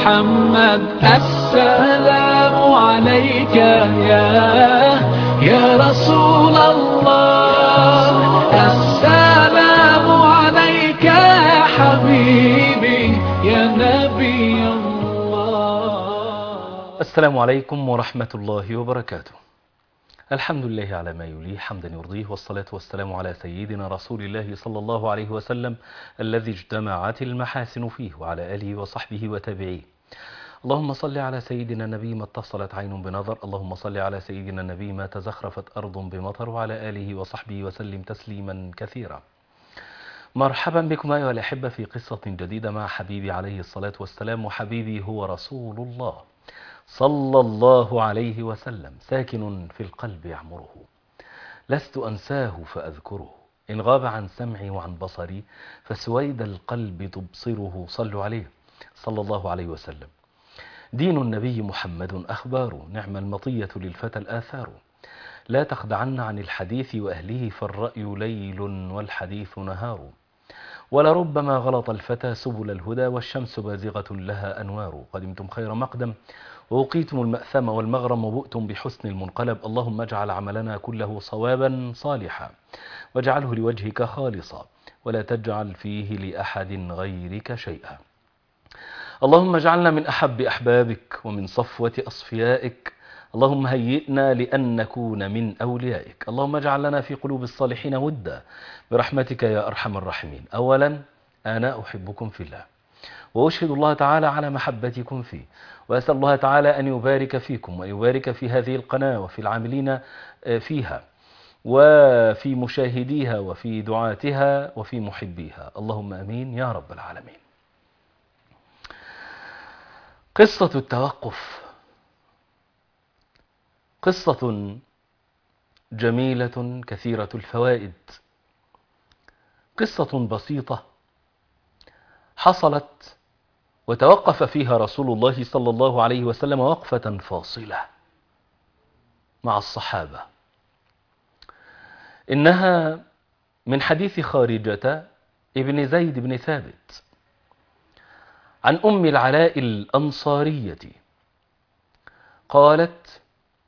محمد السلام عليك يا يا رسول الله السلام عليك يا حبيبي يا نبي الله السلام عليكم ورحمة الله وبركاته الحمد لله على ما يليه حمدا يرضيه والصلاة والسلام على سيدنا رسول الله صلى الله عليه وسلم الذي اجتمعت المحاسن فيه وعلى آله وصحبه وتابعيه اللهم صل على سيدنا النبي ما اتصلت عين بنظر اللهم صل على سيدنا النبي ما تزخرفت أرض بمطر وعلى آله وصحبه وسلم تسليما كثيرا مرحبا بكم أيها الأحبة في قصة جديدة مع حبيبي عليه الصلاة والسلام وحبيبي هو رسول الله صلى الله عليه وسلم ساكن في القلب يعمره لست أنساه فأذكره إن غاب عن سمعي وعن بصري فسويد القلب تبصره صلوا عليه صلى الله عليه وسلم دين النبي محمد أخبار نعم المطية للفتى الآثار لا تخدعن عن الحديث وأهله فالرأي ليل والحديث نهار ولربما غلط الفتى سبل الهدى والشمس بازغة لها أنوار قدمتم خير مقدم ووقيتم المأثم والمغرم وبؤتم بحسن المنقلب اللهم اجعل عملنا كله صوابا صالحا واجعله لوجهك خالصا ولا تجعل فيه لأحد غيرك شيئا اللهم اجعلنا من أحب أحبابك ومن صفوة أصفيائك اللهم هيئنا لأن نكون من أوليائك اللهم اجعل لنا في قلوب الصالحين ودا برحمتك يا أرحم الراحمين أولا أنا أحبكم في الله وأشهد الله تعالى على محبتكم فيه وأسأل الله تعالى أن يبارك فيكم وأن يبارك في هذه القناة وفي العاملين فيها وفي مشاهديها وفي دعاتها وفي محبيها اللهم أمين يا رب العالمين قصة التوقف قصة جميلة كثيرة الفوائد قصة بسيطة حصلت وتوقف فيها رسول الله صلى الله عليه وسلم وقفة فاصلة مع الصحابة إنها من حديث خارجة ابن زيد بن ثابت عن أم العلاء الأنصارية قالت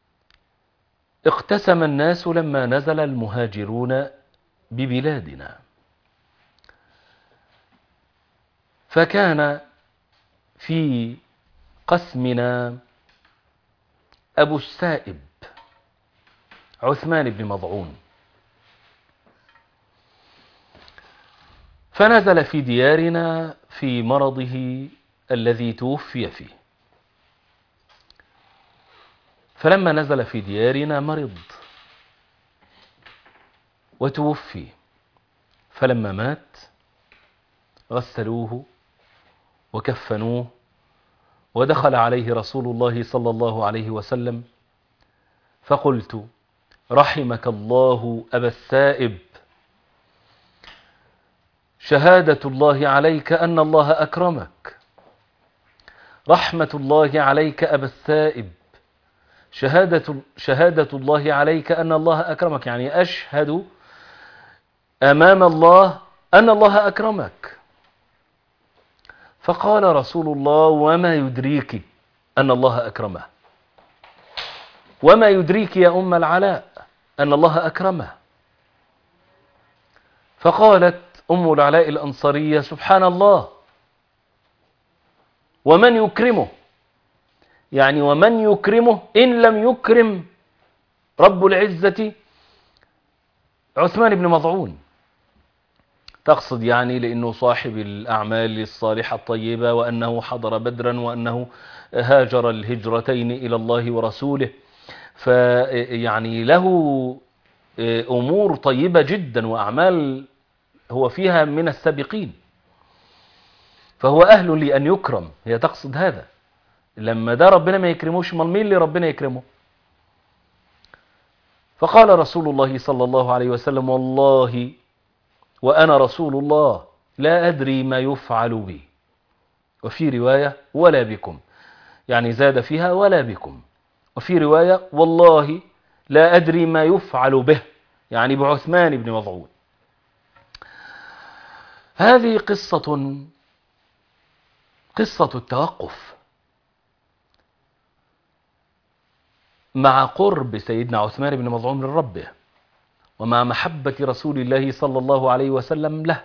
اقتسم الناس لما نزل المهاجرون ببلادنا فكان في قسمنا أبو السائب عثمان بن مضعون فنزل في ديارنا في مرضه الذي توفي فيه فلما نزل في ديارنا مرض وتوفي فلما مات غسلوه وكفنوه ودخل عليه رسول الله صلى الله عليه وسلم فقلت رحمك الله أبا السائب شهادة الله عليك أن الله أكرمك رحمة الله عليك أبا السائب شهادة, شهادة الله عليك أن الله أكرمك يعني أشهد أمام الله أن الله أكرمك فقال رسول الله وما يدريك أن الله أكرمه وما يدريك يا أم العلاء أن الله أكرمه فقالت أم العلاء الأنصارية سبحان الله ومن يكرمه يعني ومن يكرمه إن لم يكرم رب العزة عثمان بن مضعون تقصد يعني لأنه صاحب الأعمال الصالحة الطيبة وأنه حضر بدرا وأنه هاجر الهجرتين إلى الله ورسوله فيعني له أمور طيبة جدا وأعمال هو فيها من السابقين فهو أهل لأن يكرم هي تقصد هذا لما ده ربنا ما يكرموش امال مين اللي ربنا يكرمه فقال رسول الله صلى الله عليه وسلم والله وأنا رسول الله لا أدري ما يفعل بي وفي رواية ولا بكم يعني زاد فيها ولا بكم وفي رواية والله لا أدري ما يفعل به يعني بعثمان بن مضعون هذه قصة قصة التوقف مع قرب سيدنا عثمان بن مظعون من ربه ومع محبة رسول الله صلى الله عليه وسلم له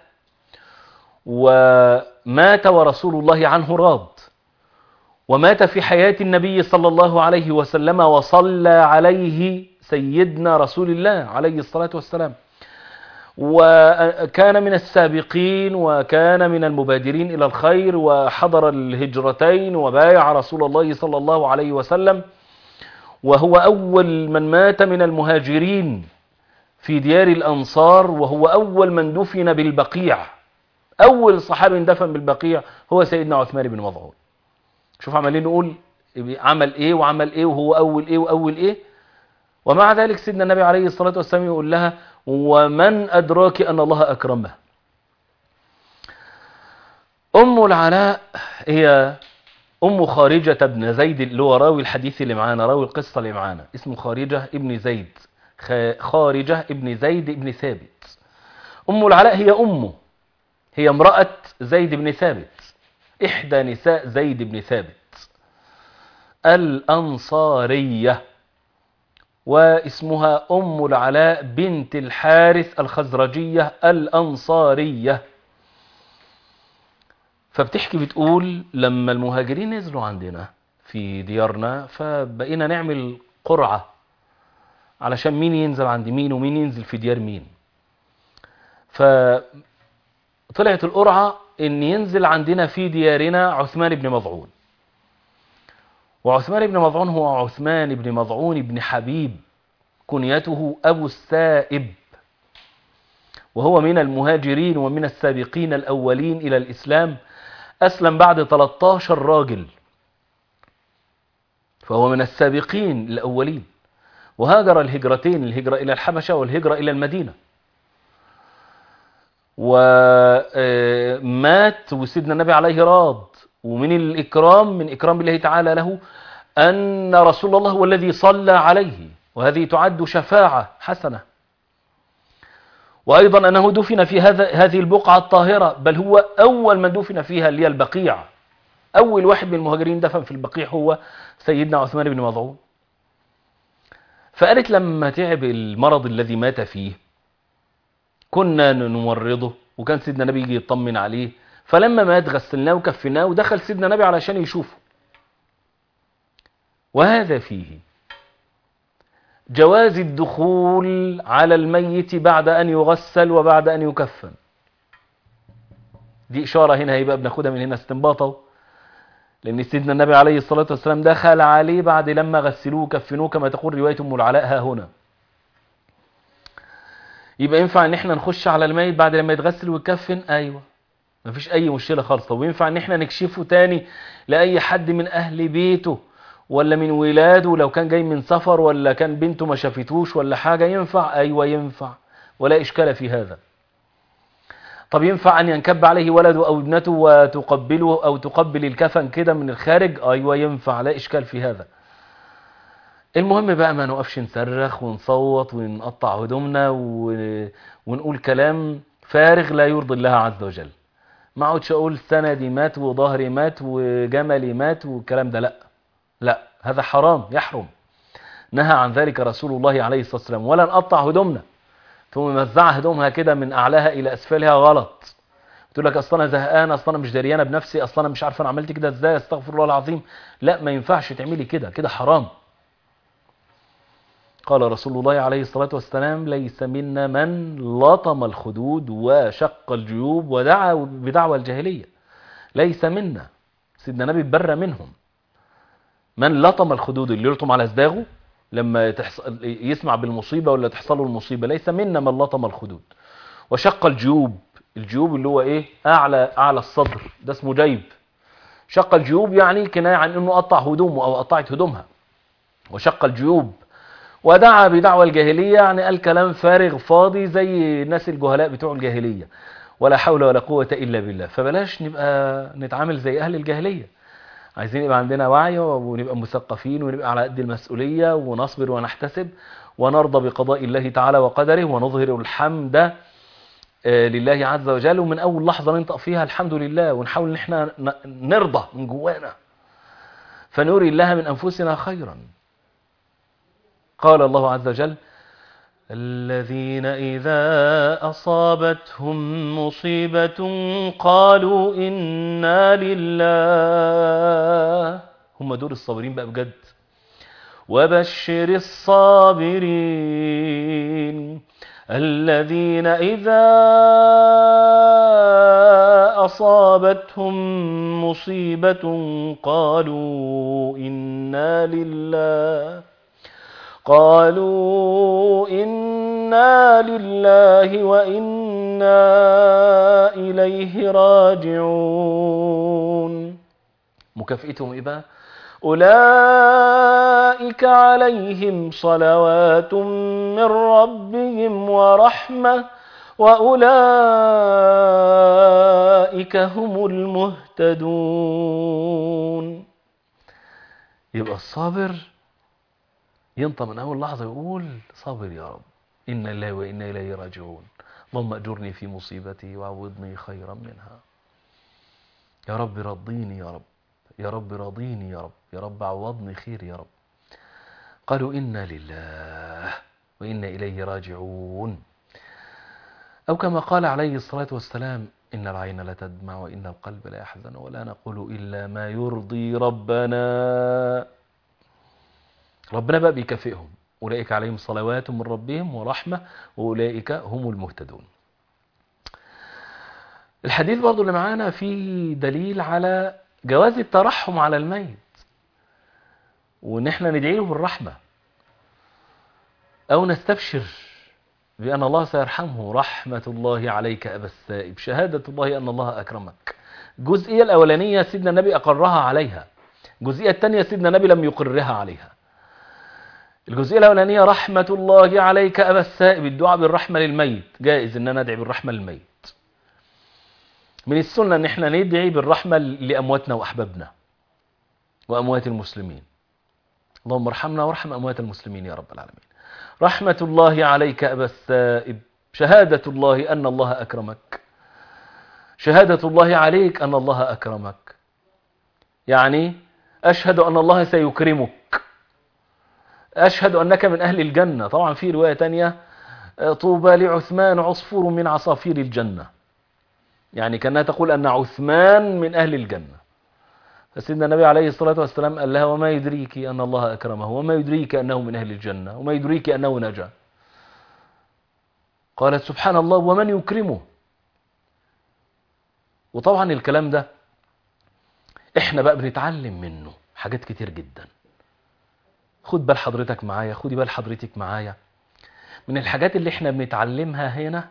ومات ورسول الله عنه راض ومات في حياة النبي صلى الله عليه وسلم وصلى عليه سيدنا رسول الله عليه الصلاة والسلام وكان من السابقين وكان من المبادرين إلى الخير وحضر الهجرتين وبايع رسول الله صلى الله عليه وسلم وهو أول من مات من المهاجرين في ديار الأنصار وهو أول من دفن بالبقيع أول صحابي دفن بالبقيع هو سيدنا عثمان بن مظعون شوف عمالين نقول عمل ايه وعمل ايه وهو اول ايه واول ايه ومع ذلك سيدنا النبي عليه الصلاة والسلام يقول لها ومن أدراك أن الله أكرمه أم العلاء هي أم خارجة ابن زيد اللي هو راوي الحديث اللي معانا راوي القصة اللي معانا اسمه خارجة ابن زيد خارجة ابن زيد ابن ثابت أم العلاء هي أمه هي امرأة زيد بن ثابت إحدى نساء زيد بن ثابت الأنصارية واسمها أم العلاء بنت الحارث الخزرجية الأنصارية فبتحكي بتقول لما المهاجرين نزلوا عندنا في ديارنا فبقينا نعمل قرعة علشان مين ينزل عند مين ومين ينزل في ديار مين فطلعت القرعة ان ينزل عندنا في ديارنا عثمان بن مضعون وعثمان بن مضعون هو عثمان بن مضعون بن حبيب كنيته أبو السائب وهو من المهاجرين ومن السابقين الأولين إلى الإسلام أسلم بعد 13 راجل فهو من السابقين الأولين وهاجر الهجرتين الهجرة إلى الحبشة والهجرة إلى المدينة ومات وسيدنا النبي عليه راض ومن الإكرام من إكرام الله تعالى له أن رسول الله هو الذي صلى عليه وهذه تعد شفاعة حسنة وأيضا أنه دفن في هذا هذه البقعة الطاهرة بل هو أول من دفن فيها اللي هي البقيع أول واحد من المهاجرين دفن في البقيع هو سيدنا عثمان بن مظعون فقالت لما تعب المرض الذي مات فيه كنا نمرضه وكان سيدنا النبي يجي يطمن عليه فلما مات غسلناه وكفناه ودخل سيدنا النبي علشان يشوفه وهذا فيه جواز الدخول على الميت بعد أن يغسل وبعد أن يكفن دي إشارة هنا هيبقى بناخدها من هنا استنباطه لأن سيدنا النبي عليه الصلاة والسلام دخل عليه بعد لما غسلوه وكفنوه كما تقول رواية أم العلاء ها هنا يبقى ينفع ان احنا نخش على الميت بعد لما يتغسل ويكفن ايوه مفيش اي مشكله خالص طب ينفع ان احنا نكشفه تاني لاي حد من اهل بيته ولا من ولاده لو كان جاي من سفر ولا كان بنته ما شافتوش ولا حاجه ينفع ايوه ينفع ولا اشكال في هذا طب ينفع ان ينكب عليه ولده او ابنته وتقبله او تقبل الكفن كده من الخارج ايوه ينفع لا اشكال في هذا المهم بقى ما نقفش نصرخ ونصوت ونقطع هدومنا و... ونقول كلام فارغ لا يرضي الله عز وجل ما اقعدش اقول سندي مات وظهري مات وجملي مات والكلام ده لا لا هذا حرام يحرم نهى عن ذلك رسول الله عليه الصلاة والسلام ولا نقطع هدومنا ثم نوزع هدومها كده من اعلاها الى اسفلها غلط تقول لك اصل انا زهقان اصل انا مش دريانه بنفسي اصل انا مش عارفه انا عملت كده ازاي استغفر الله العظيم لا ما ينفعش تعملي كده كده حرام قال رسول الله عليه الصلاة والسلام ليس منا من لطم الخدود وشق الجيوب ودعا بدعوى الجاهلية ليس منا سيدنا نبي بر منهم من لطم الخدود اللي يلطم على صداغه لما تحصل يسمع بالمصيبة ولا تحصل له المصيبة ليس منا من لطم الخدود وشق الجيوب الجيوب اللي هو ايه اعلى اعلى الصدر ده اسمه جيب شق الجيوب يعني كناية عن انه قطع هدومه او قطعت هدومها وشق الجيوب ودعا بدعوى الجاهلية يعني قال كلام فارغ فاضي زي الناس الجهلاء بتوع الجاهلية ولا حول ولا قوة إلا بالله فبلاش نبقى نتعامل زي أهل الجاهلية عايزين يبقى عندنا وعي ونبقى مثقفين ونبقى على قد المسؤولية ونصبر ونحتسب ونرضى بقضاء الله تعالى وقدره ونظهر الحمد لله عز وجل ومن أول لحظة ننطق فيها الحمد لله ونحاول ان احنا نرضى من جوانا فنري الله من أنفسنا خيرا قال الله عز وجل الذين إذا أصابتهم مصيبة قالوا إنا لله هم دول الصابرين بقى بجد وبشر الصابرين الذين إذا أصابتهم مصيبة قالوا إنا لله قالوا إنا لله وإنا إليه راجعون مكافئتهم إيه بقى أولئك عليهم صلوات من ربهم ورحمة وأولئك هم المهتدون يبقى الصابر ينطى من أول لحظة يقول صابر يا رب إنا لله وإنا إليه راجعون اللهم أجرني في مصيبتي وعوضني خيرا منها يا رب رضيني يا رب يا رب راضيني يا رب يا رب عوضني خير يا رب قالوا إنا لله وإنا إليه راجعون أو كما قال عليه الصلاة والسلام إن العين لا تدمع وإن القلب لا يحزن ولا نقول إلا ما يرضي ربنا ربنا بقى بيكافئهم أولئك عليهم صلوات من ربهم ورحمة وأولئك هم المهتدون الحديث برضو اللي معانا فيه دليل على جواز الترحم على الميت وان احنا ندعي له بالرحمة او نستبشر بان الله سيرحمه رحمة الله عليك ابا السائب شهادة الله ان الله اكرمك الجزئية الاولانية سيدنا النبي اقرها عليها الجزئية الثانية سيدنا النبي لم يقرها عليها الجزئية الاولانية رحمة الله عليك ابا السائب الدعاء بالرحمة للميت جائز ان انا ادعي بالرحمة للميت من السنة ان احنا ندعي بالرحمة لأمواتنا وأحبابنا وأموات المسلمين اللهم ارحمنا وارحم أموات المسلمين يا رب العالمين رحمة الله عليك أبا السائب شهادة الله أن الله أكرمك شهادة الله عليك أن الله أكرمك يعني أشهد أن الله سيكرمك أشهد أنك من أهل الجنة طبعا في رواية تانية طوبى لعثمان عصفور من عصافير الجنة يعني كانها تقول أن عثمان من أهل الجنة فسيدنا النبي عليه الصلاة والسلام قال لها وما يدريك أن الله أكرمه وما يدريك أنه من أهل الجنة وما يدريك أنه نجا قالت سبحان الله ومن يكرمه وطبعا الكلام ده احنا بقى بنتعلم منه حاجات كتير جدا خد بال حضرتك معايا خدي بال حضرتك معايا من الحاجات اللي احنا بنتعلمها هنا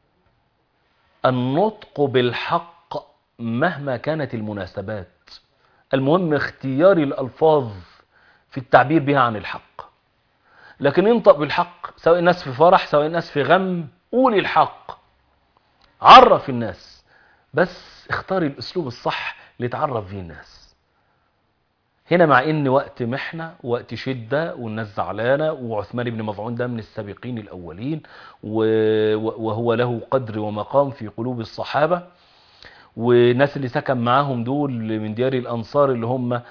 النطق بالحق مهما كانت المناسبات المهم اختيار الألفاظ في التعبير بها عن الحق لكن انطق بالحق سواء الناس في فرح سواء الناس في غم قول الحق عرف الناس بس اختار الأسلوب الصح لتعرف فيه الناس هنا مع ان وقت محنة وقت شدة والناس زعلانة وعثمان بن مظعون ده من السابقين الاولين وهو له قدر ومقام في قلوب الصحابة والناس اللي سكن معاهم دول من ديار الانصار اللي هم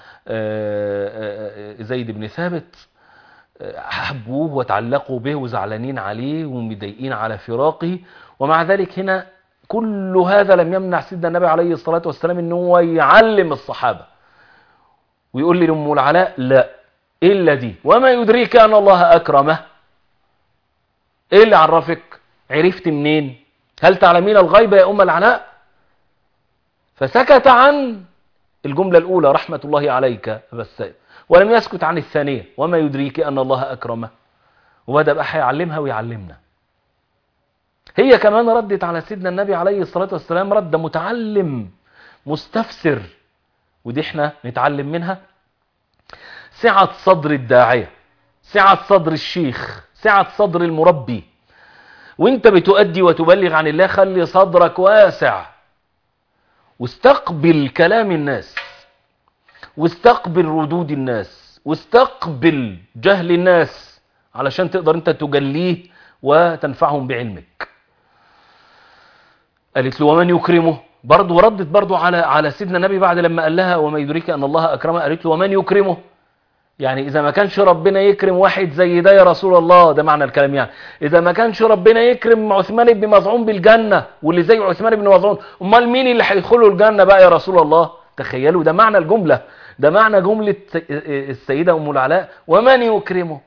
زيد بن ثابت حبوه وتعلقوا به وزعلانين عليه ومضايقين على فراقه ومع ذلك هنا كل هذا لم يمنع سيدنا النبي عليه الصلاة والسلام ان هو يعلم الصحابة ويقول لي لأم العلاء لا إلا دي وما يدريك أن الله أكرمه إيه اللي عرفك عرفت منين هل تعلمين الغيب يا أم العلاء فسكت عن الجملة الأولى رحمة الله عليك بس ولم يسكت عن الثانية وما يدريك أن الله أكرمه وبدأ بقى هيعلمها ويعلمنا هي كمان ردت على سيدنا النبي عليه الصلاة والسلام رد متعلم مستفسر ودي احنا نتعلم منها سعة صدر الداعية سعة صدر الشيخ سعة صدر المربي وانت بتؤدي وتبلغ عن الله خلي صدرك واسع واستقبل كلام الناس واستقبل ردود الناس واستقبل جهل الناس علشان تقدر انت تجليه وتنفعهم بعلمك قالت له ومن يكرمه برضه ردت برضه على على سيدنا النبي بعد لما قال لها وما يدريك ان الله اكرمه قالت له ومن يكرمه يعني إذا ما كانش ربنا يكرم واحد زي ده يا رسول الله ده معنى الكلام يعني إذا ما كانش ربنا يكرم عثمان بن مظعون بالجنة واللي زي عثمان بن مظعون أمال مين اللي هيدخلوا الجنة بقى يا رسول الله تخيلوا ده معنى الجملة ده معنى جملة السيدة أم العلاء ومن يكرمه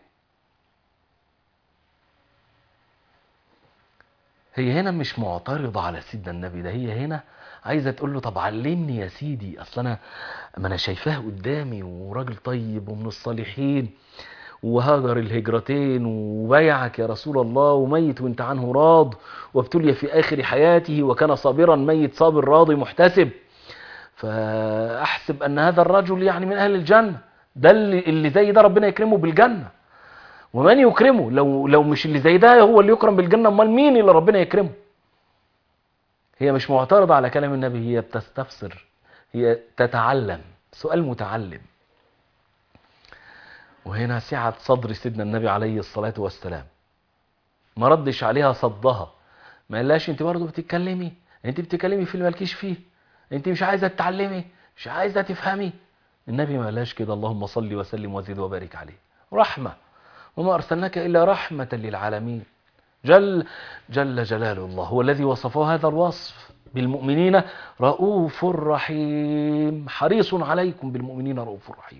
هي هنا مش معترضة على سيدنا النبي ده هي هنا عايزة تقول له طب علمني يا سيدي اصل انا ما انا شايفاه قدامي وراجل طيب ومن الصالحين وهاجر الهجرتين وبايعك يا رسول الله وميت وانت عنه راض وابتلي في اخر حياته وكان صابرا ميت صابر راضي محتسب فاحسب ان هذا الرجل يعني من اهل الجنة ده اللي, اللي زي ده ربنا يكرمه بالجنة ومن يكرمه لو لو مش اللي زي ده هو اللي يكرم بالجنة امال مين اللي ربنا يكرمه هي مش معترضة على كلام النبي هي بتستفسر هي تتعلم سؤال متعلم وهنا سعة صدر سيدنا النبي عليه الصلاة والسلام ما ردش عليها صدها ما قالهاش انت برضه بتتكلمي انت بتتكلمي في اللي مالكيش فيه انت مش عايزة تتعلمي مش عايزة تفهمي النبي ما قالهاش كده اللهم صل وسلم وزد وبارك عليه رحمة وما أرسلناك إلا رحمة للعالمين جل جل جلال الله هو الذي وصفه هذا الوصف بالمؤمنين رؤوف رحيم حريص عليكم بالمؤمنين رؤوف رحيم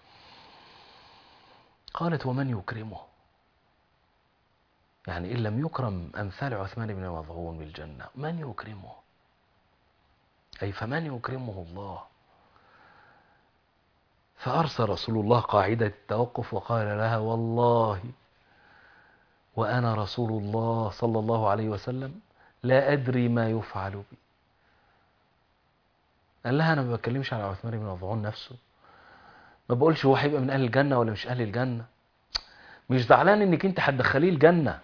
قالت ومن يكرمه يعني إن لم يكرم أمثال عثمان بن مظعون بالجنة من يكرمه أي فمن يكرمه الله فأرسل رسول الله قاعدة التوقف وقال لها والله وأنا رسول الله صلى الله عليه وسلم لا أدري ما يفعل بي قال لها أنا ما بتكلمش على عثمان بن مظعون نفسه ما بقولش هو هيبقى من أهل الجنة ولا مش أهل الجنة مش زعلان إنك أنت هتدخليه الجنة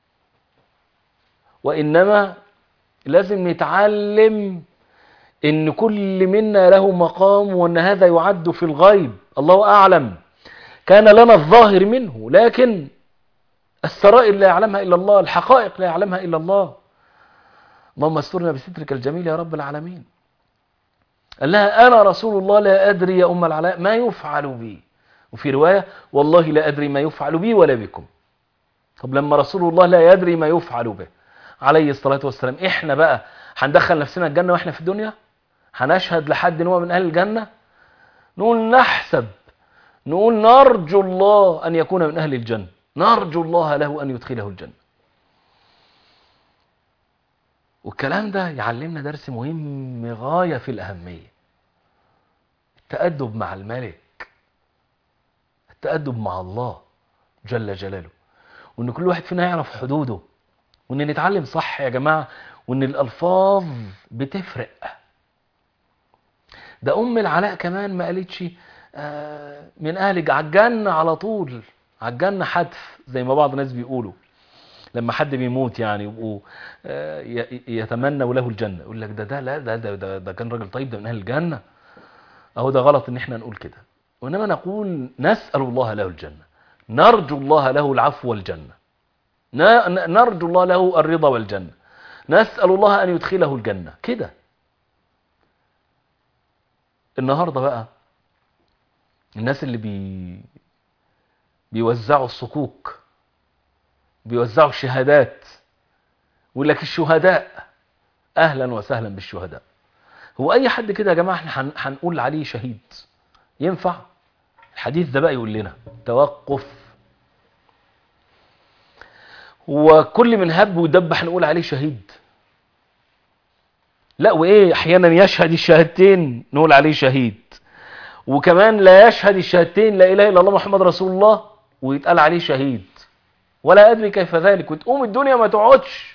وإنما لازم نتعلم إن كل منا له مقام وأن هذا يعد في الغيب الله أعلم كان لنا الظاهر منه لكن السرائر لا يعلمها إلا الله الحقائق لا يعلمها إلا الله اللهم استرنا بسترك الجميل يا رب العالمين قال لها أنا رسول الله لا أدري يا أم العلاء ما يفعل بي وفي رواية والله لا أدري ما يفعل بي ولا بكم طب لما رسول الله لا يدري ما يفعل به عليه الصلاة والسلام إحنا بقى هندخل نفسنا الجنة وإحنا في الدنيا هنشهد لحد إن هو من أهل الجنة نقول نحسب نقول نرجو الله أن يكون من أهل الجنة نرجو الله له أن يدخله الجنة والكلام ده يعلمنا درس مهم غاية في الأهمية التأدب مع الملك التأدب مع الله جل جلاله وإن كل واحد فينا يعرف حدوده وإن نتعلم صح يا جماعة وإن الألفاظ بتفرق ده أم العلاء كمان ما قالتش آه من أهل على الجنة على طول على الجنة حتف زي ما بعض الناس بيقولوا لما حد بيموت يعني يبقوا يتمنوا له الجنة يقول لك ده ده لا ده ده, ده, ده كان راجل طيب ده من أهل الجنة أهو ده غلط إن احنا نقول كده وإنما نقول نسأل الله له الجنة نرجو الله له العفو والجنة نرجو الله له الرضا والجنة نسأل الله أن يدخله الجنة كده النهاردة بقى الناس اللي بي بيوزعوا الصكوك بيوزعوا الشهادات ويقول لك الشهداء اهلا وسهلا بالشهداء هو اي حد كده يا جماعه احنا هنقول عليه شهيد ينفع الحديث ده بقى يقول لنا توقف وكل من هب ودب هنقول عليه شهيد لا وايه احيانا يشهد الشهادتين نقول عليه شهيد وكمان لا يشهد الشهادتين لا اله الا الله محمد رسول الله ويتقال عليه شهيد ولا أدري كيف ذلك وتقوم الدنيا ما تقعدش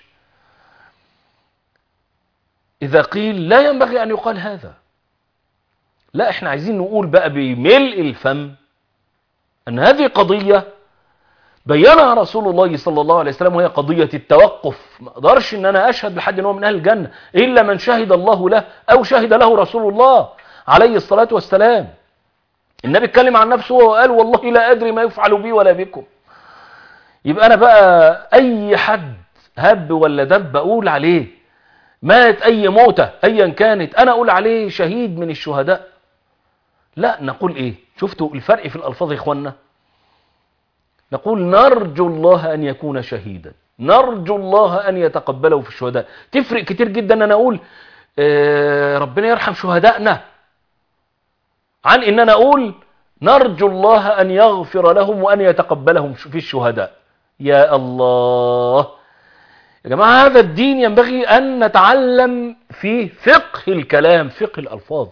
إذا قيل لا ينبغي أن يقال هذا لا احنا عايزين نقول بقى بملء الفم أن هذه قضية بينها رسول الله صلى الله عليه وسلم وهي قضية التوقف ما اقدرش ان انا اشهد لحد ان هو من اهل الجنة الا من شهد الله له او شهد له رسول الله عليه الصلاة والسلام النبي اتكلم عن نفسه وقال والله لا ادري ما يفعل بي ولا بكم يبقى انا بقى اي حد هب ولا دب اقول عليه مات اي موتة ايا كانت انا اقول عليه شهيد من الشهداء لا نقول ايه شفتوا الفرق في الألفاظ يا إخوانا نقول نرجو الله أن يكون شهيدا نرجو الله أن يتقبله في الشهداء تفرق كتير جدا أن أنا أقول آه، ربنا يرحم شهدائنا عن ان انا اقول نرجو الله ان يغفر لهم وان يتقبلهم في الشهداء يا الله يا جماعة هذا الدين ينبغي ان نتعلم فيه فقه الكلام فقه الالفاظ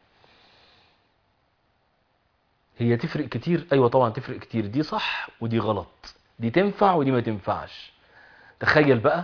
هي تفرق كتير ايوه طبعا تفرق كتير دي صح ودي غلط دي تنفع ودي ما تنفعش تخيل بقى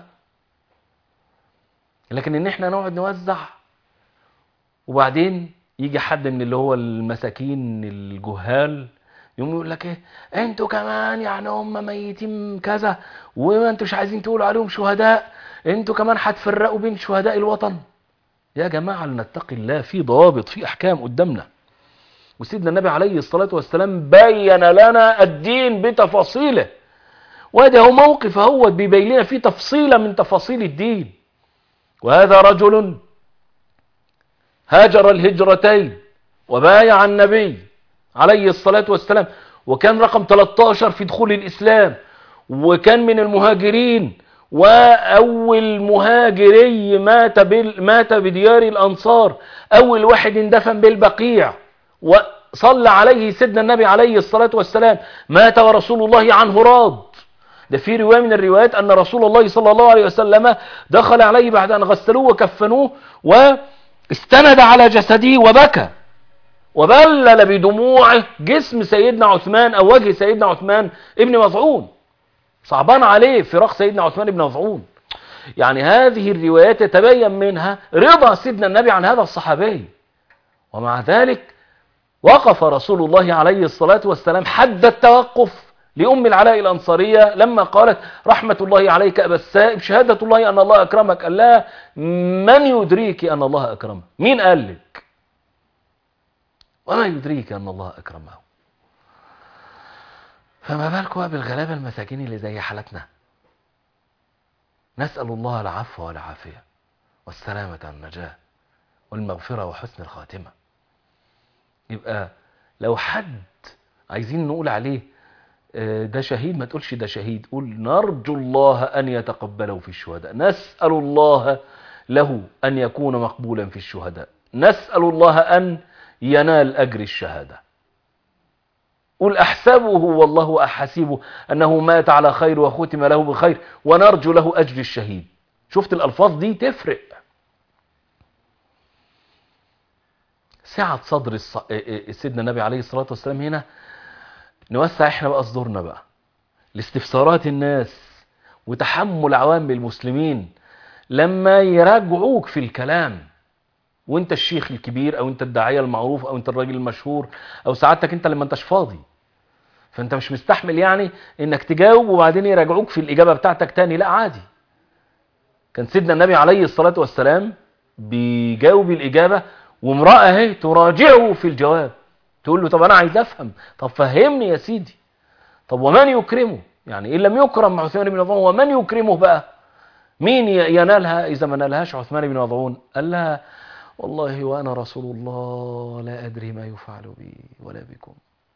لكن ان احنا نقعد نوزع وبعدين يجي حد من اللي هو المساكين الجهال يقوم يقول لك ايه انتوا كمان يعني هم ميتين كذا وما انتوا مش عايزين تقولوا عليهم شهداء انتوا كمان هتفرقوا بين شهداء الوطن يا جماعة لنتقي الله في ضوابط في احكام قدامنا وسيدنا النبي عليه الصلاة والسلام بين لنا الدين بتفاصيله وهذا هو موقف هو بيبين لنا فيه تفصيلة من تفاصيل الدين وهذا رجل هاجر الهجرتين وبايع النبي عليه الصلاة والسلام وكان رقم 13 في دخول الإسلام وكان من المهاجرين وأول مهاجري مات, بال... مات بديار الأنصار أول واحد اندفن بالبقيع وصلى عليه سيدنا النبي عليه الصلاة والسلام مات ورسول الله عنه راض ده في رواية من الروايات أن رسول الله صلى الله عليه وسلم دخل عليه بعد أن غسلوه وكفنوه واستند على جسده وبكى وبلل بدموعه جسم سيدنا عثمان أو وجه سيدنا عثمان ابن مظعون صعبان عليه فراق سيدنا عثمان ابن مظعون يعني هذه الروايات يتبين منها رضا سيدنا النبي عن هذا الصحابي ومع ذلك وقف رسول الله عليه الصلاة والسلام حد التوقف لأم العلاء الأنصارية لما قالت رحمة الله عليك أبا السائب شهادة الله أن الله أكرمك قال لها من يدريك أن الله أكرمه مين قال لك وما يدريك أن الله أكرمه فما بالك بقى بالغلابة المساكين اللي زي حالتنا نسأل الله العفو والعافية والسلامة والنجاة والمغفرة وحسن الخاتمة يبقى لو حد عايزين نقول عليه ده شهيد ما تقولش ده شهيد قول نرجو الله أن يتقبله في الشهداء نسأل الله له أن يكون مقبولا في الشهداء نسأل الله أن ينال أجر الشهادة قل أحسبه والله أحسبه أنه مات على خير وختم له بخير ونرجو له أجر الشهيد شفت الألفاظ دي تفرق سعة صدر سيدنا النبي عليه الصلاة والسلام هنا نوسع احنا بقى صدورنا بقى لاستفسارات الناس وتحمل عوام المسلمين لما يراجعوك في الكلام وانت الشيخ الكبير او انت الداعية المعروف او انت الراجل المشهور او سعادتك انت لما انتش فاضي فانت مش مستحمل يعني انك تجاوب وبعدين يراجعوك في الاجابة بتاعتك تاني لا عادي كان سيدنا النبي عليه الصلاة والسلام بيجاوب الاجابة وامرأة اهي تراجعه في الجواب تقول له طب انا عايز افهم طب فهمني يا سيدي طب ومن يكرمه يعني ان لم يكرم عثمان بن مظعون ومن يكرمه بقى مين ينالها اذا ما نالهاش عثمان بن مظعون قال لها والله وانا رسول الله لا ادري ما يفعل بي ولا بكم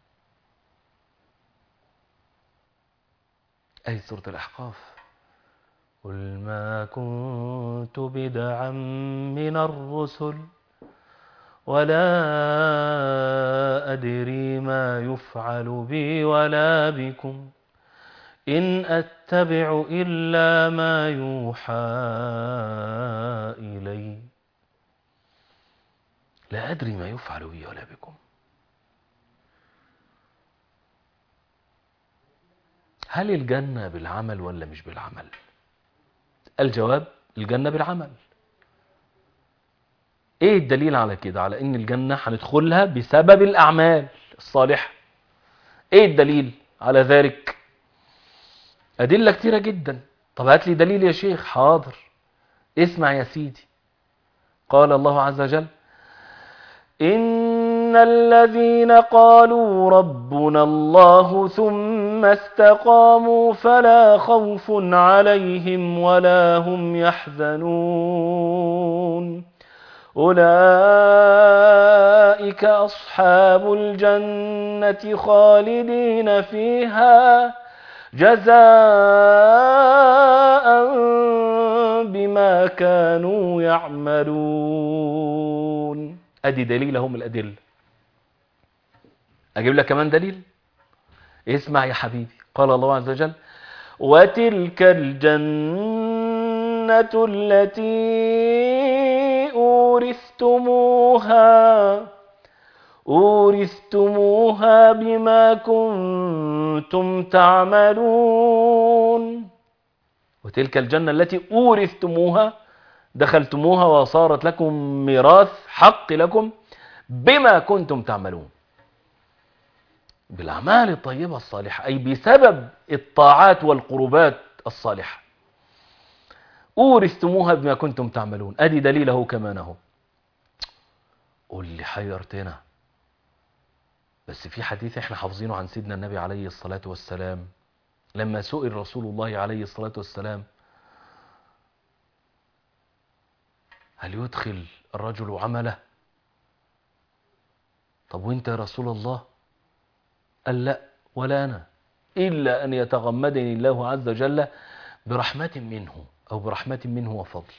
اي سوره الاحقاف قل ما كنت بدعا من الرسل ولا أدري ما يفعل بي ولا بكم إن أتبع إلا ما يوحى إلي لا أدري ما يفعل بي ولا بكم هل الجنة بالعمل ولا مش بالعمل الجواب الجنة بالعمل ايه الدليل على كده على ان الجنة هندخلها بسبب الاعمال الصالحة ايه الدليل على ذلك ادلة كتيرة جدا طب هات لي دليل يا شيخ حاضر اسمع يا سيدي قال الله عز وجل إن الذين قالوا ربنا الله ثم استقاموا فلا خوف عليهم ولا هم يحزنون أولئك أصحاب الجنة خالدين فيها جزاء بما كانوا يعملون أدي دليلهم الأدلة أجيب لك كمان دليل اسمع يا حبيبي قال الله عز وجل وتلك الجنة التي أورثتموها أورثتموها بما كنتم تعملون وتلك الجنة التي أورثتموها دخلتموها وصارت لكم ميراث حق لكم بما كنتم تعملون بالأعمال الطيبة الصالحة أي بسبب الطاعات والقربات الصالحة أورثتموها بما كنتم تعملون أدي دليله كمان اهو قول لي حيرتنا بس في حديث احنا حافظينه عن سيدنا النبي عليه الصلاة والسلام لما سئل رسول الله عليه الصلاة والسلام هل يدخل الرجل عمله طب وانت يا رسول الله قال لا ولا أنا إلا أن يتغمدني الله عز وجل برحمة منه أو برحمة منه وفضل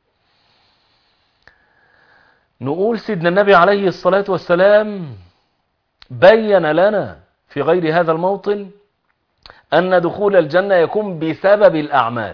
نقول سيدنا النبي عليه الصلاة والسلام بين لنا في غير هذا الموطن أن دخول الجنة يكون بسبب الأعمال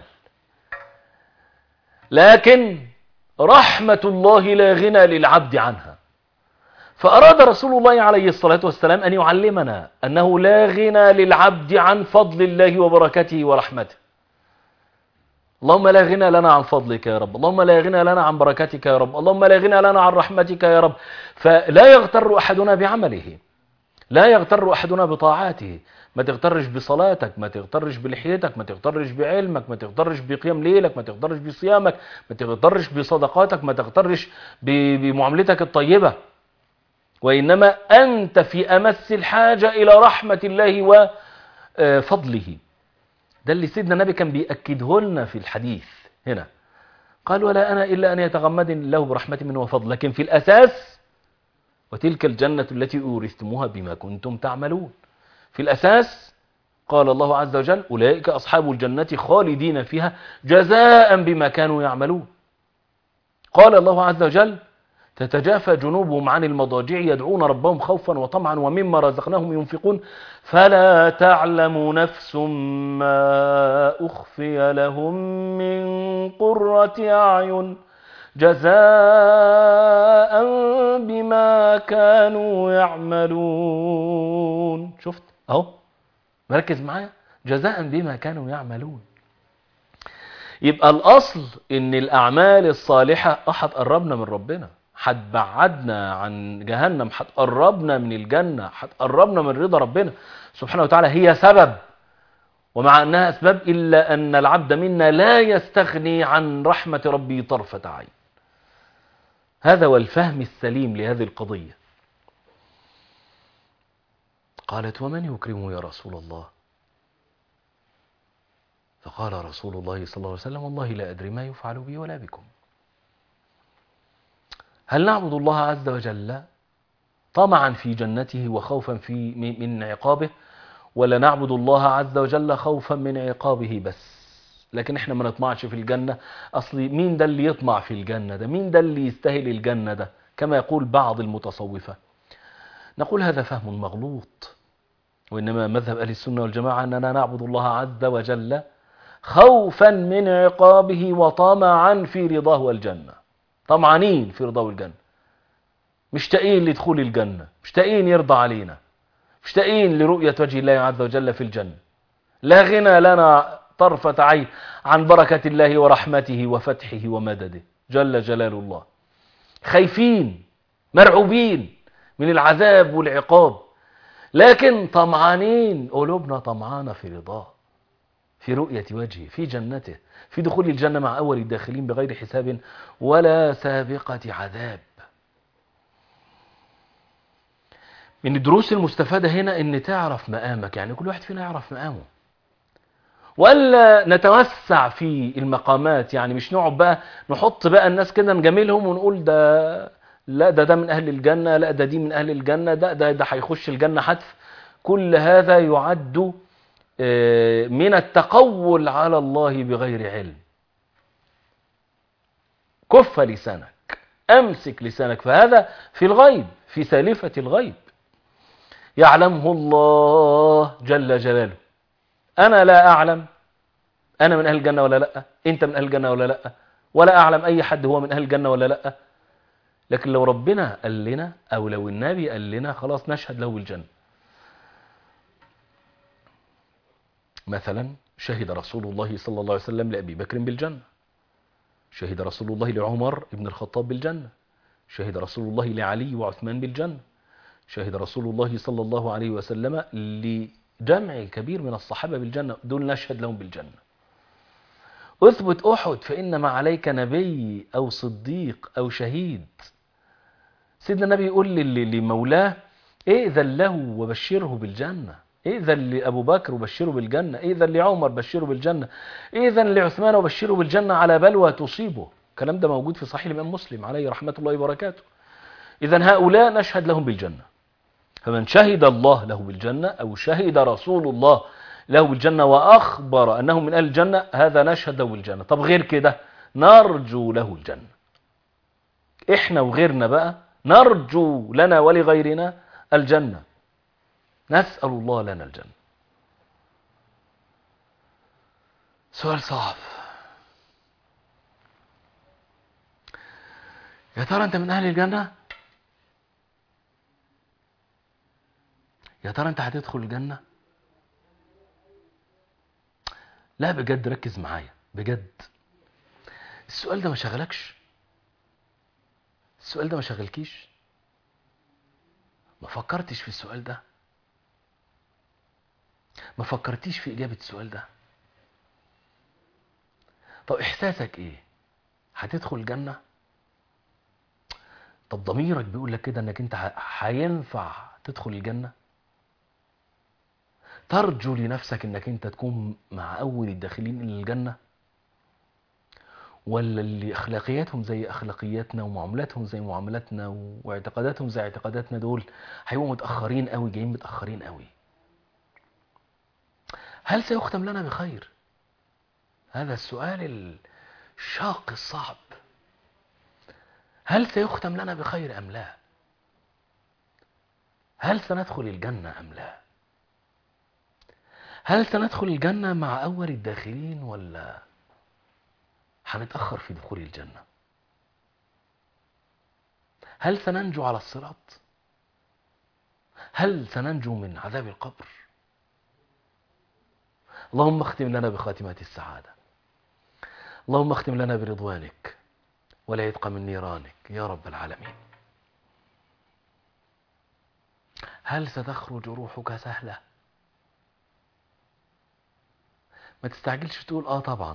لكن رحمة الله لا غنى للعبد عنها فأراد رسول الله عليه الصلاة والسلام أن يعلمنا أنه لا غنى للعبد عن فضل الله وبركته ورحمته اللهم لا غنى لنا عن فضلك يا رب اللهم لا غنى لنا عن بركتك يا رب اللهم لا غنى لنا عن رحمتك يا رب فلا يغتر أحدنا بعمله لا يغتر أحدنا بطاعاته ما تغترش بصلاتك ما تغترش بلحيتك ما تغترش بعلمك ما تغترش بقيام ليلك ما تغترش بصيامك ما تغترش بصدقاتك ما تغترش بمعاملتك الطيبة وإنما أنت في أمس الحاجة إلى رحمة الله وفضله ده اللي سيدنا النبي كان بيأكده لنا في الحديث هنا قال ولا أنا إلا أن يتغمدني الله برحمة منه وفضل لكن في الأساس وتلك الجنة التي أورثتموها بما كنتم تعملون في الأساس قال الله عز وجل أولئك أصحاب الجنة خالدين فيها جزاء بما كانوا يعملون قال الله عز وجل تتجافى جنوبهم عن المضاجع يدعون ربهم خوفا وطمعا ومما رزقناهم ينفقون فلا تعلم نفس ما أخفي لهم من قرة أعين جزاء بما كانوا يعملون شفت اهو مركز معايا جزاء بما كانوا يعملون يبقى الأصل ان الأعمال الصالحة هتقربنا من ربنا هتبعدنا عن جهنم هتقربنا من الجنة هتقربنا من رضا ربنا سبحانه وتعالى هي سبب ومع أنها أسباب إلا أن العبد منا لا يستغني عن رحمة ربي طرفة عين هذا هو الفهم السليم لهذه القضية قالت ومن يكرمه يا رسول الله فقال رسول الله صلى الله عليه وسلم والله لا أدري ما يفعل بي ولا بكم هل نعبد الله عز وجل طمعا في جنته وخوفا في من عقابه ولا نعبد الله عز وجل خوفا من عقابه بس لكن احنا ما نطمعش في الجنة اصل مين ده اللي يطمع في الجنة ده مين ده اللي يستاهل الجنة ده كما يقول بعض المتصوفة نقول هذا فهم مغلوط وإنما مذهب أهل السنة والجماعة أننا نعبد الله عز وجل خوفا من عقابه وطمعا في رضاه والجنة طمعانين في رضاه والجنة مشتاقين لدخول الجنة مشتاقين يرضى علينا مشتاقين لرؤية وجه الله عز وجل في الجنة لا غنى لنا طرفة عين عن بركة الله ورحمته وفتحه ومدده جل جلال الله خايفين مرعوبين من العذاب والعقاب لكن طمعانين قلوبنا طمعانة في رضاه في رؤية وجهه في جنته في دخول الجنة مع أول الداخلين بغير حساب ولا سابقة عذاب من الدروس المستفادة هنا ان تعرف مقامك يعني كل واحد فينا يعرف مقامه ولا نتوسع في المقامات يعني مش نقعد بقى نحط بقى الناس كده نجاملهم ونقول ده لا ده ده من اهل الجنه لا ده دي من اهل الجنه ده ده ده هيخش الجنه حتف كل هذا يعد آه، من التقول على الله بغير علم كف لسانك امسك لسانك فهذا في الغيب في سالفه الغيب يعلمه الله جل جلاله انا لا اعلم انا من اهل الجنه ولا لا انت من اهل الجنه ولا لا ولا اعلم اي حد هو من اهل الجنه ولا لا لكن لو ربنا قال لنا او لو النبي قال لنا خلاص نشهد له بالجنه مثلا شهد رسول الله صلى الله عليه وسلم لابي بكر بالجنه شهد رسول الله لعمر بن الخطاب بالجنه شهد رسول الله لعلي وعثمان بالجنه شهد رسول الله صلى الله عليه وسلم لجمع كبير من الصحابة بالجنة دول نشهد لهم بالجنة اثبت أحد فإنما عليك نبي أو صديق أو شهيد سيدنا النبي يقول لي- لمولاه ائذن له وبشره بالجنة ائذن لأبو بكر وبشره بالجنة ائذن لعمر بشره بالجنة ائذن لعثمان وبشره بالجنة على بلوى تصيبه الكلام ده موجود في صحيح الإمام مسلم عليه رحمة الله وبركاته إذا هؤلاء نشهد لهم بالجنة فمن شهد الله له بالجنة أو شهد رسول الله له بالجنة وأخبر أنه من أهل الجنة هذا نشهد له بالجنة طب غير كده نرجو له الجنة إحنا وغيرنا بقى نرجو لنا ولغيرنا الجنة نسأل الله لنا الجنة سؤال صعب يا ترى أنت من أهل الجنة يا ترى انت هتدخل الجنة لا بجد ركز معايا بجد السؤال ده ما شغلكش السؤال ده ما شغلكيش ما فكرتش في السؤال ده ما فكرتيش في إجابة السؤال ده طب إحساسك إيه هتدخل الجنة طب ضميرك بيقول لك كده انك انت ه- هينفع تدخل الجنة ترجو لنفسك انك انت تكون مع اول الداخلين الى الجنة ولا اللي اخلاقياتهم زي اخلاقياتنا ومعاملاتهم زي معاملاتنا واعتقاداتهم زي اعتقاداتنا دول هيبقوا متاخرين قوي جايين متاخرين قوي هل سيختم لنا بخير هذا السؤال الشاق الصعب هل سيختم لنا بخير ام لا هل سندخل الجنه ام لا هل سندخل الجنه مع اول الداخلين ولا هنتاخر في دخول الجنه هل سننجو على الصراط هل سننجو من عذاب القبر اللهم اختم لنا بخاتمة السعادة اللهم اختم لنا برضوانك ولا يتقى من نيرانك يا رب العالمين هل ستخرج روحك سهلة ما تستعجلش تقول اه طبعا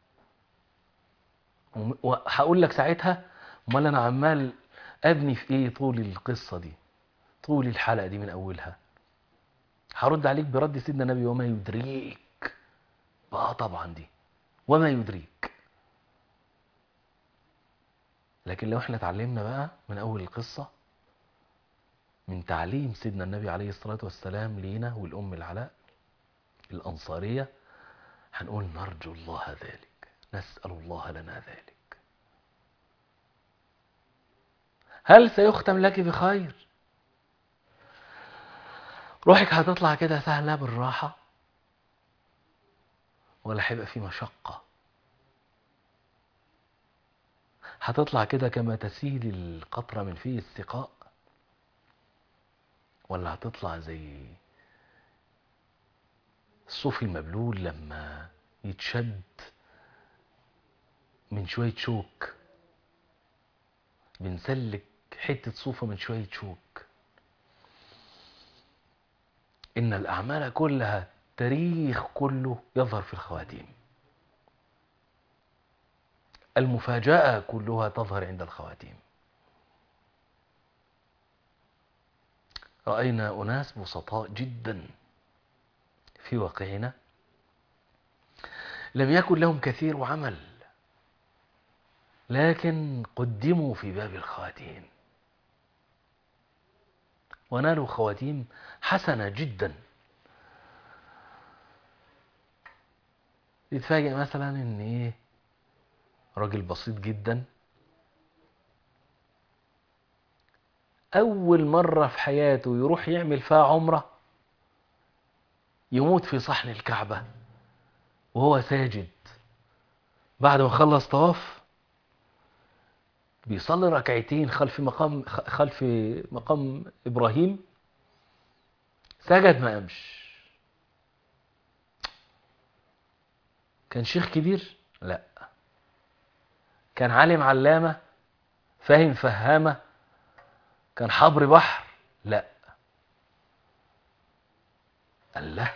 وم- وهقول لك ساعتها امال انا عمال ابني في ايه طول القصة دي طول الحلقة دي من اولها هرد عليك برد سيدنا النبي وما يدريك بقى طبعا دي وما يدريك لكن لو احنا اتعلمنا بقى من اول القصة من تعليم سيدنا النبي عليه الصلاة والسلام لينا والأم العلاء الأنصارية هنقول نرجو الله ذلك نسأل الله لنا ذلك هل سيختم لك بخير روحك هتطلع كده سهلة بالراحة ولا هيبقى في مشقة هتطلع كده كما تسيل القطرة من فيه السقاء ولا هتطلع زي الصوف المبلول لما يتشد من شوية شوك بنسلك حتة صوفة من شوية شوك إن الأعمال كلها تاريخ كله يظهر في الخواتيم المفاجأة كلها تظهر عند الخواتيم رأينا أناس بسطاء جدا في واقعنا لم يكن لهم كثير عمل لكن قدموا في باب الخواتيم ونالوا خواتيم حسنة جدا يتفاجئ مثلا ان ايه راجل بسيط جدا اول مرة في حياته يروح يعمل فيها عمرة يموت في صحن الكعبة وهو ساجد بعد ما خلص طواف بيصلي ركعتين خلف مقام خلف مقام ابراهيم سجد ما قامش كان شيخ كبير لا كان عالم علامة فاهم فهامة كان حبر بحر لا الله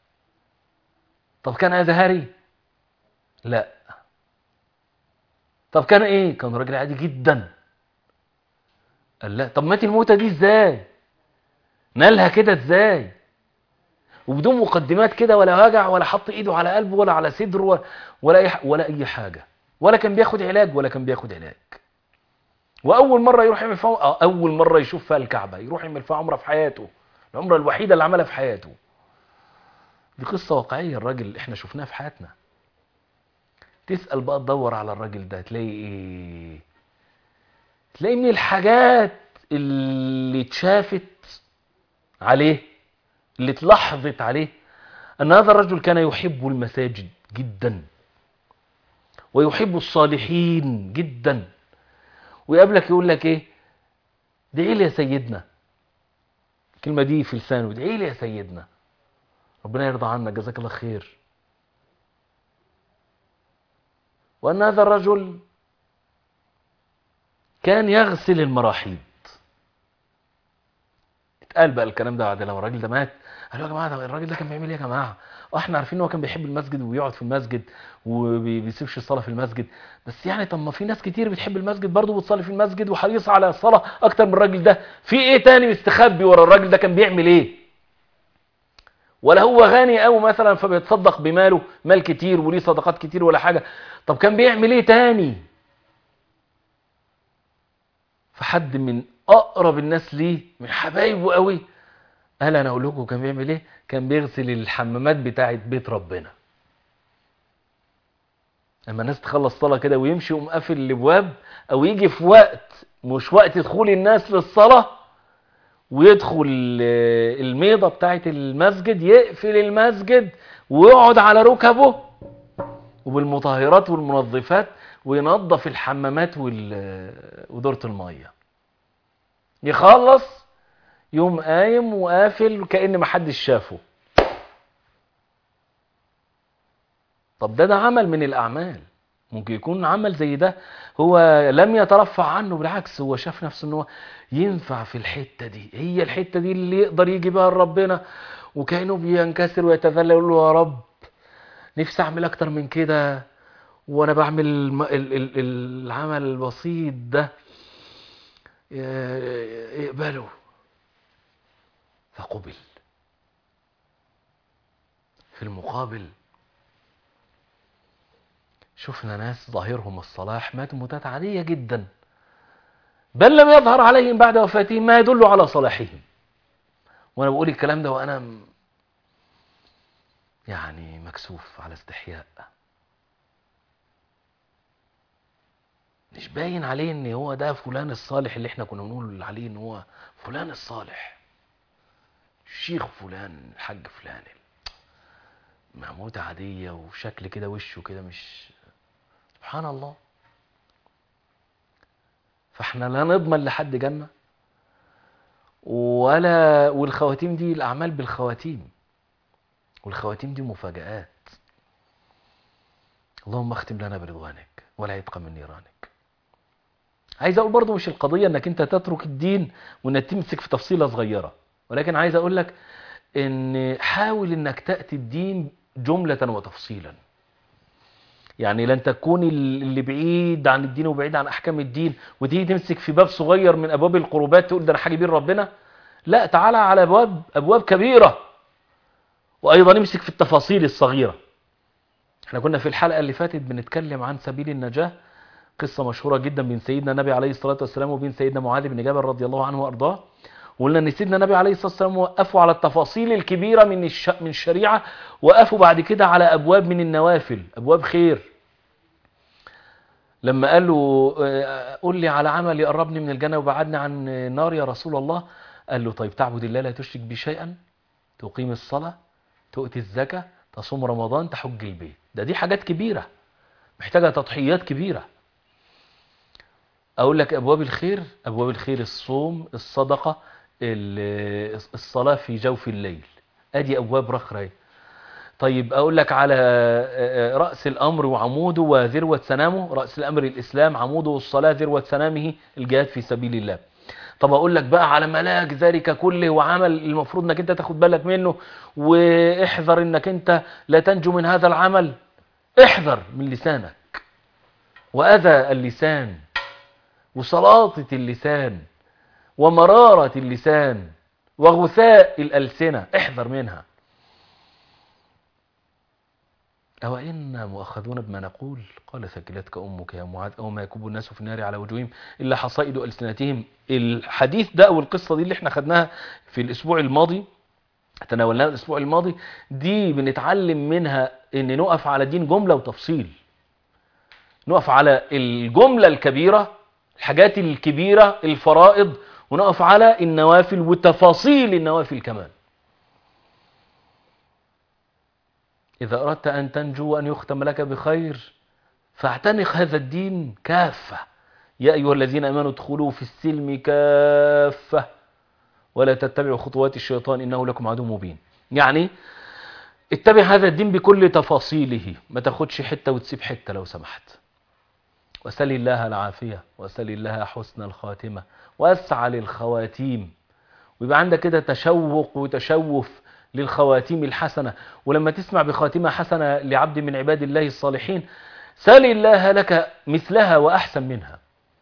طب كان أزهري لا طب كان ايه كان راجل عادي جدا قال لا طب مات الموتة دي ازاي نالها كده ازاي وبدون مقدمات كده ولا وجع ولا حط ايده على قلبه ولا على صدره ولا ولا اي ولا اي حاجه ولا كان بياخد علاج ولا كان بياخد علاج واول مره يروح يعمل فيها اول مره يشوف فيها الكعبه يروح يعمل فيها عمره في حياته العمره الوحيده اللي عملها في حياته دي قصه واقعيه الراجل احنا شفناها في حياتنا تسال بقى تدور على الراجل ده تلاقي ايه تلاقي من الحاجات اللي اتشافت عليه اللي اتلاحظت عليه أن هذا الرجل كان يحب المساجد جدا ويحب الصالحين جدا ويقابلك يقول لك ايه ادعي لي يا سيدنا الكلمة دي في لسانه ادعي لي يا سيدنا ربنا يرضى عنك جزاك الله خير وأن هذا الرجل كان يغسل المراحيض اتقال بقى الكلام ده بعد لما الراجل ده مات قالوا يا جماعه ده الراجل ده كان بيعمل ايه يا جماعه احنا عارفين ان هو كان بيحب المسجد وبيقعد في المسجد وبيسيبش الصلاه في المسجد بس يعني طب ما في ناس كتير بتحب المسجد برضه بتصلي في المسجد وحريصه على الصلاه اكتر من الراجل ده في ايه تاني مستخبي ورا الراجل ده كان بيعمل ايه ولا هو غني قوي مثلا فبيتصدق بماله مال كتير وليه صدقات كتير ولا حاجه طب كان بيعمل ايه تاني فحد من اقرب الناس ليه من حبايبه قوي قال انا اقول لكم كان بيعمل ايه كان بيغسل الحمامات بتاعه بيت ربنا اما الناس تخلص صلاه كده ويمشي يقوم قافل الابواب او يجي في وقت مش وقت دخول الناس للصلاه ويدخل الميضه بتاعه المسجد يقفل المسجد ويقعد على ركبه وبالمطهرات والمنظفات وينظف الحمامات ودورة الميه يخلص يوم قايم وقافل كأن ما حدش شافه طب ده ده عمل من الأعمال ممكن يكون عمل زي ده هو لم يترفع عنه بالعكس هو شاف نفسه ان هو ينفع في الحتة دي هي الحتة دي اللي يقدر يجي بها لربنا وكأنه بينكسر ويتذلل يقول له يا رب نفسي اعمل اكتر من كده وانا بعمل العمل البسيط ده يقبله فقبل في المقابل شفنا ناس ظاهرهم الصلاح ماتوا موتات عادية جدا بل لم يظهر عليهم بعد وفاتهم ما يدل على صلاحهم وانا بقول الكلام ده وانا يعني مكسوف على استحياء مش باين عليه ان هو ده فلان الصالح اللي احنا كنا بنقول عليه ان هو فلان الصالح الشيخ فلان الحاج فلان موتة عادية وشكل كده وشه كده مش سبحان الله فاحنا لا نضمن لحد جنة ولا والخواتيم دي الأعمال بالخواتيم والخواتيم دي مفاجآت اللهم اختم لنا برضوانك ولا يتقى من نيرانك عايز اقول برضو مش القضية انك انت تترك الدين وانك تمسك في تفصيلة صغيرة ولكن عايز اقول لك ان حاول انك تأتي الدين جملة وتفصيلا يعني لن تكون اللي بعيد عن الدين وبعيد عن احكام الدين وتيجي تمسك في باب صغير من ابواب القربات تقول ده انا حاجه بين ربنا لا تعالى على ابواب ابواب كبيره وايضا امسك في التفاصيل الصغيره احنا كنا في الحلقة اللي فاتت بنتكلم عن سبيل النجاة قصة مشهورة جدا بين سيدنا النبي عليه الصلاة والسلام وبين سيدنا معاذ بن جبل رضي الله عنه وأرضاه وقلنا ان سيدنا النبي عليه الصلاة والسلام وقفوا على التفاصيل الكبيرة من الش... من الشريعة وقفوا بعد كده على أبواب من النوافل أبواب خير لما قال له آه، قل لي على عمل يقربني من الجنة وبعدني عن النار يا رسول الله قال له طيب تعبد الله لا تشرك به شيئا تقيم الصلاة تؤتي الزكاة تصوم رمضان تحج البيت ده دي حاجات كبيرة محتاجة تضحيات كبيرة أقول لك أبواب الخير أبواب الخير الصوم الصدقة ال- الصلاة في جوف الليل أدي أبواب رخرة طيب أقول لك على آه، آه، رأس الأمر وعموده وذروة سنامه رأس الأمر الإسلام عموده الصلاة ذروة سنامه الجهاد في سبيل الله طب أقول لك بقى على ملاك ذلك كله وعمل المفروض أنك أنت تاخد بالك منه واحذر أنك أنت لا تنجو من هذا العمل احذر من لسانك وأذى اللسان وسلاطة اللسان ومرارة اللسان وغثاء الألسنة احذر منها أو إنا مؤخذون بما نقول قال ثكلتك أمك يا معاذ أو ما يكب الناس في النار على وجوههم إلا حصائد ألسنتهم الحديث ده أو القصة دي اللي احنا خدناها في الأسبوع الماضي تناولناها الأسبوع الماضي دي بنتعلم منها إن نقف على دين جملة وتفصيل نقف على الجملة الكبيرة الحاجات الكبيرة الفرائض ونقف على النوافل وتفاصيل النوافل كمان إذا أردت أن تنجو وأن يختم لك بخير فاعتنق هذا الدين كافة يا أيها الذين أمنوا ادخلوا في السلم كافة ولا تتبعوا خطوات الشيطان إنه لكم عدو مبين يعني اتبع هذا الدين بكل تفاصيله ما تاخدش حتة وتسيب حتة لو سمحت وسل الله العافية وسل الله حسن الخاتمة واسعى للخواتيم ويبقى عندك كده تشوق وتشوف للخواتيم الحسنة ولما تسمع بخاتمة حسنة لعبد من عباد الله الصالحين سال الله لك مثلها وأحسن منها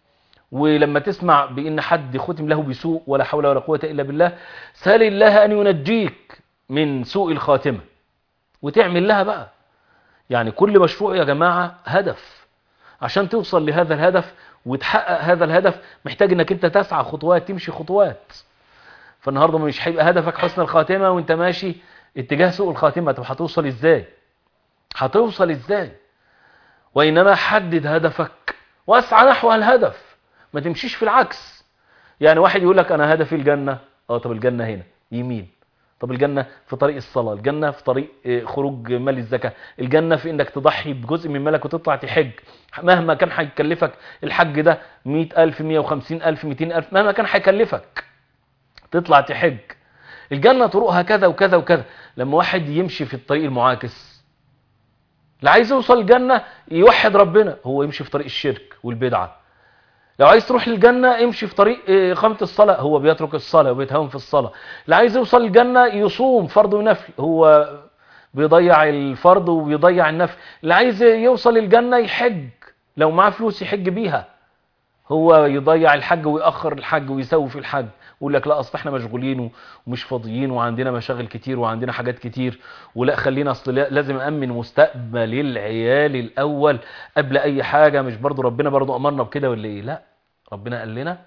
ولما تسمع بأن حد ختم له بسوء ولا حول ولا قوة إلا بالله سال الله أن ينجيك من سوء الخاتمة وتعمل لها بقى يعني كل مشروع يا جماعة هدف عشان توصل لهذا الهدف وتحقق هذا الهدف محتاج انك انت تسعى خطوات تمشي خطوات فالنهارده مش هيبقى هدفك حسن الخاتمه وانت ماشي اتجاه سوء الخاتمه طب هتوصل ازاي هتوصل ازاي وانما حدد هدفك واسعى نحو الهدف ما تمشيش في العكس يعني واحد يقول لك انا هدفي الجنه اه طب الجنه هنا يمين طب الجنة في طريق الصلاة الجنة في طريق آه، خروج مال الزكاة الجنة في انك تضحي بجزء من مالك وتطلع تحج مهما كان هيكلفك الحج ده مئة ألف مئة وخمسين ألف مئتين ألف مهما كان هيكلفك تطلع تحج الجنة طرقها كذا وكذا وكذا لما واحد يمشي في الطريق المعاكس لا عايز يوصل الجنة يوحد ربنا هو يمشي في طريق الشرك والبدعة لو عايز تروح للجنة امشي في طريق آه، إقامة الصلاة هو بيترك الصلاة وبيتهاون في الصلاة اللي عايز يوصل الجنة يصوم فرض ونفل هو بيضيع الفرض وبيضيع النفل اللي عايز يوصل الجنة يحج لو معاه فلوس يحج بيها هو يضيع الحج ويأخر الحج ويسوي في الحج يقول لك لا اصل احنا مشغولين ومش فاضيين وعندنا مشاغل كتير وعندنا حاجات كتير ولا خلينا اصل لا- لازم امن مستقبل العيال الاول قبل اي حاجه مش برضو ربنا برضو امرنا بكده ولا ايه لا ربنا قال لنا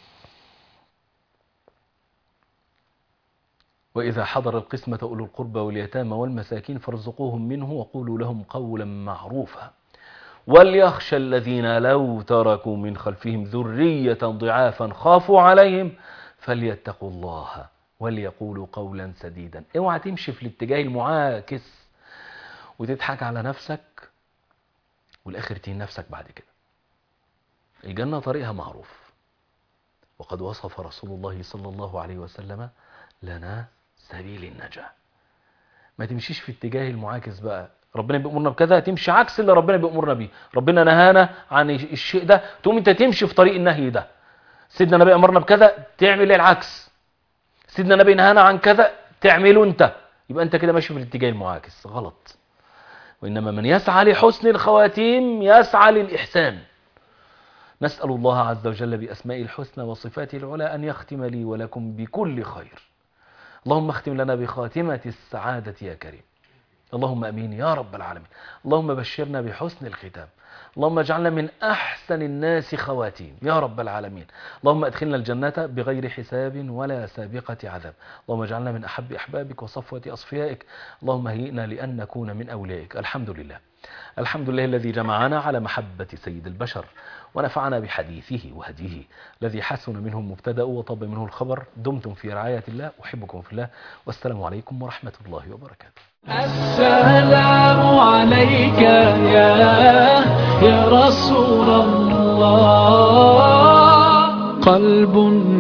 وإذا حضر القسمة أولو القربى واليتامى والمساكين فارزقوهم منه وقولوا لهم قولا معروفا وليخشى الذين لو تركوا من خلفهم ذرية ضعافا خافوا عليهم فليتقوا الله وليقولوا قولا سديدا اوعى تمشي في الاتجاه المعاكس وتضحك على نفسك والاخر تهين نفسك بعد كده الجنة طريقها معروف وقد وصف رسول الله صلى الله عليه وسلم لنا سبيل النجاة ما تمشيش في اتجاه المعاكس بقى ربنا بيأمرنا بكذا تمشي عكس اللي ربنا بيأمرنا بيه ربنا نهانا عن الشيء ده تقوم انت تمشي في طريق النهي ده سيدنا النبي أمرنا بكذا تعمل العكس سيدنا النبي نهانا عن كذا تعمله انت يبقى انت كده ماشي في الاتجاه المعاكس غلط وإنما من يسعى لحسن الخواتيم يسعى للإحسان نسأل الله عز وجل بأسماء الحسنى وصفاته العلى أن يختم لي ولكم بكل خير اللهم اختم لنا بخاتمة السعادة يا كريم اللهم أمين يا رب العالمين اللهم بشرنا بحسن الختام اللهم اجعلنا من أحسن الناس خواتيم يا رب العالمين اللهم أدخلنا الجنة بغير حساب ولا سابقة عذاب اللهم اجعلنا من أحب أحبابك وصفوة أصفيائك اللهم هيئنا لأن نكون من أوليائك الحمد لله الحمد لله الذي جمعنا على محبة سيد البشر ونفعنا بحديثه وهديه الذي حسن منه المبتدأ وطب منه الخبر دمتم في رعاية الله أحبكم في الله والسلام عليكم ورحمة الله وبركاته السلام عليك يا يا رسول الله قلب